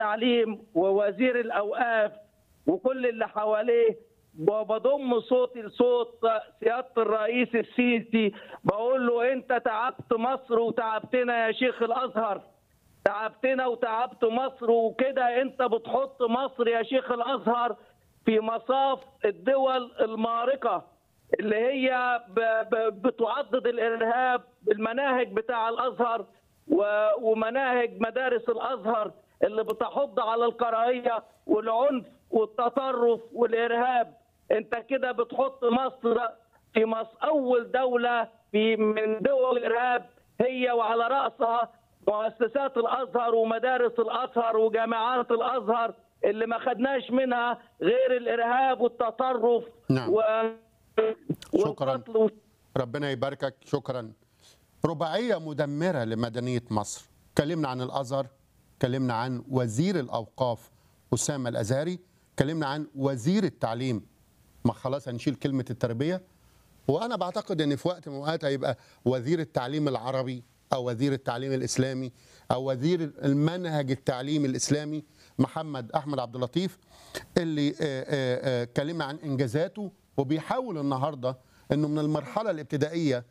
التعليم ووزير الاوقاف وكل اللي حواليه وبضم صوتي لصوت سياده الرئيس السيسي بقول له انت تعبت مصر وتعبتنا يا شيخ الازهر تعبتنا وتعبت مصر وكده انت بتحط مصر يا شيخ الازهر في مصاف الدول المارقه اللي هي ب- ب- بتعضد الارهاب بالمناهج بتاع الازهر و- ومناهج مدارس الازهر اللي بتحض على الكراهيه والعنف والتطرف والارهاب انت كده بتحط مصر في مصر اول دوله في من دول الارهاب هي وعلى راسها مؤسسات الازهر ومدارس الازهر وجامعات الازهر اللي ما خدناش منها غير الارهاب والتطرف نعم. و... شكراً. والقتل و... ربنا يباركك شكرا رباعية مدمرة لمدنية مصر كلمنا عن الأزهر كلمنا عن وزير الأوقاف أسامة الأزهري كلمنا عن وزير التعليم ما خلاص هنشيل كلمة التربية وأنا بعتقد أن في وقت من الأوقات هيبقى وزير التعليم العربي أو وزير التعليم الإسلامي أو وزير المنهج التعليمي الإسلامي محمد أحمد عبد اللطيف اللي آه، آه، آه، كلمنا عن إنجازاته وبيحاول النهارده انه من المرحله الابتدائيه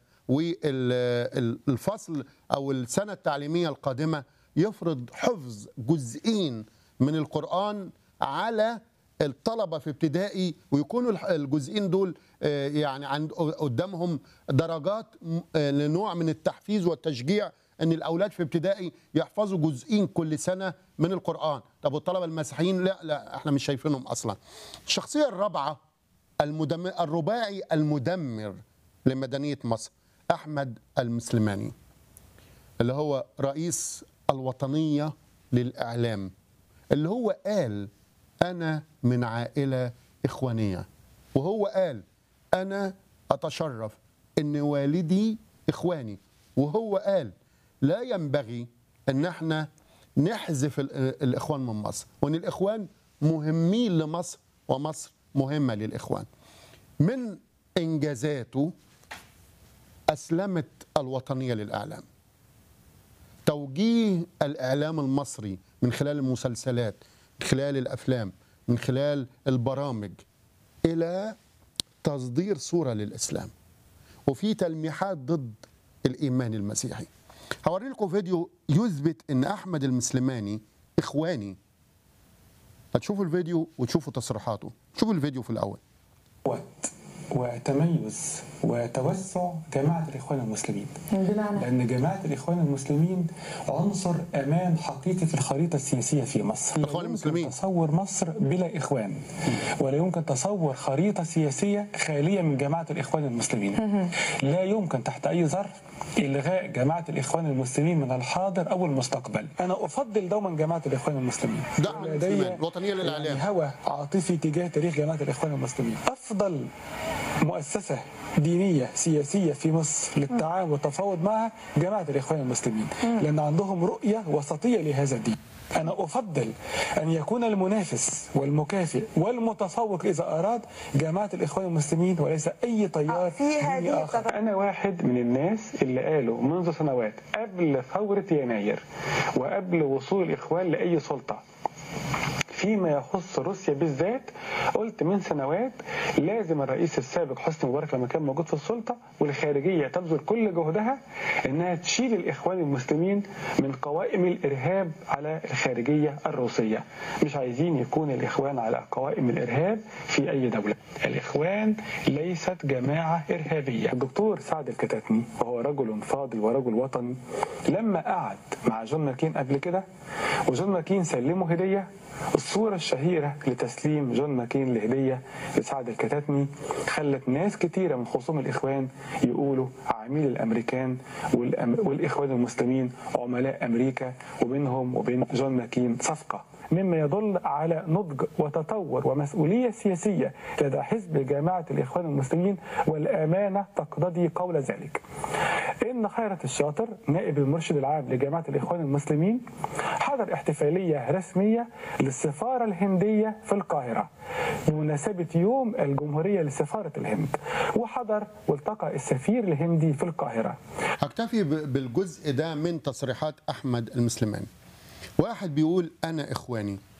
والفصل او السنه التعليميه القادمه يفرض حفظ جزئين من القران على الطلبه في ابتدائي ويكونوا الح- الجزئين دول آه، يعني عند قدامهم درجات م- آه، لنوع من التحفيز والتشجيع ان الاولاد في ابتدائي يحفظوا جزئين كل سنه من القران طب والطلبه المسيحيين لا لا احنا مش شايفينهم اصلا الشخصيه الرابعه المدمر الرباعي المدمر لمدنية مصر أحمد المسلماني اللي هو رئيس الوطنية للإعلام اللي هو قال أنا من عائلة إخوانية وهو قال أنا أتشرف أن والدي إخواني وهو قال لا ينبغي أن احنا نحذف ال- الإخوان من مصر وأن الإخوان مهمين لمصر ومصر مهمة للإخوان من إنجازاته أسلمت الوطنية للإعلام توجيه الإعلام المصري من خلال المسلسلات من خلال الأفلام من خلال البرامج إلى تصدير صورة للإسلام وفي تلميحات ضد الإيمان المسيحي هوري لكم فيديو يثبت أن أحمد المسلماني إخواني هتشوفوا الفيديو وتشوفوا تصريحاته شوفوا الفيديو في الأول قوة وتميز وتوسع جماعة الإخوان المسلمين بمعنى لأن جماعة الإخوان المسلمين عنصر أمان حقيقي في الخريطة السياسية في مصر لا الإخوان يمكن المسلمين. تصور مصر بلا إخوان ولا يمكن تصور خريطة سياسية خالية من جماعة الإخوان المسلمين لا يمكن تحت أي ظرف إلغاء جماعة الإخوان المسلمين من الحاضر أو المستقبل أنا أفضل دوما جماعة الإخوان المسلمين دعم لدي المسلمين الوطنية للإعلام يعني هوى عاطفي تجاه تاريخ جماعة الإخوان المسلمين أفضل مؤسسة دينية سياسية في مصر للتعاون والتفاوض معها جماعة الإخوان المسلمين لأن عندهم رؤية وسطية لهذا الدين أنا أفضل أن يكون المنافس والمكافئ والمتفوق إذا أراد جماعة الإخوان المسلمين وليس أي تيار آه، في هذه ديني آخر التفا- أنا واحد من الناس اللي قالوا منذ سنوات قبل ثورة يناير وقبل وصول الإخوان لأي سلطة فيما يخص روسيا بالذات قلت من سنوات لازم الرئيس السابق حسني مبارك لما كان موجود في السلطه والخارجيه تبذل كل جهدها انها تشيل الاخوان المسلمين من قوائم الارهاب على الخارجيه الروسيه مش عايزين يكون الاخوان على قوائم الارهاب في اي دوله الاخوان ليست جماعه ارهابيه الدكتور سعد الكتاتني وهو رجل فاضل ورجل وطني لما قعد مع جون ماكين قبل كده وجون ماكين سلمه هديه الصورة الشهيرة لتسليم جون ماكين لهدية لسعد الكتاتني خلت ناس كتيرة من خصوم الإخوان يقولوا عميل الأمريكان والأم... والإخوان المسلمين عملاء أمريكا وبينهم وبين جون ماكين صفقة مما يدل على نضج وتطور ومسؤولية سياسية لدى حزب جماعة الإخوان المسلمين والأمانة تقتضي قول ذلك إن خيرت الشاطر نائب المرشد العام لجماعة الإخوان المسلمين حضر احتفالية رسمية للسفارة الهندية في القاهرة بمناسبة يوم الجمهورية لسفارة الهند وحضر والتقى السفير الهندي في القاهرة هكتفي ب- بالجزء ده من تصريحات احمد المسلماني واحد بيقول انا اخواني